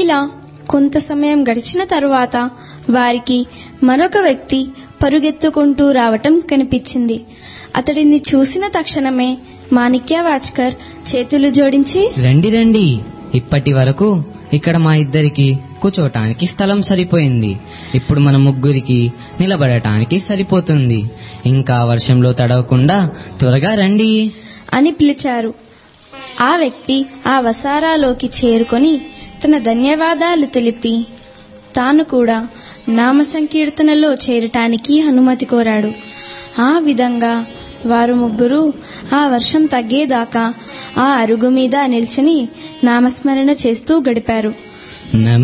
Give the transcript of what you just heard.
ఇలా కొంత సమయం గడిచిన తరువాత వారికి మరొక వ్యక్తి పరుగెత్తుకుంటూ రావటం కనిపించింది అతడిని చూసిన తక్షణమే మాణిక్యవాచ్కర్ చేతులు జోడించి రండి రండి ఇప్పటి వరకు ఇక్కడ మా ఇద్దరికి కూర్చోటానికి స్థలం సరిపోయింది ఇప్పుడు మన ముగ్గురికి నిలబడటానికి సరిపోతుంది ఇంకా వర్షంలో తడవకుండా త్వరగా రండి అని పిలిచారు ఆ వ్యక్తి ఆ వసారాలోకి చేరుకొని తన ధన్యవాదాలు తెలిపి తాను కూడా నామ సంకీర్తనలో చేరటానికి అనుమతి కోరాడు ఆ విధంగా వారు ముగ్గురు ఆ వర్షం తగ్గేదాకా ఆ అరుగు మీద నిల్చుని నామస్మరణ చేస్తూ గడిపారు నమ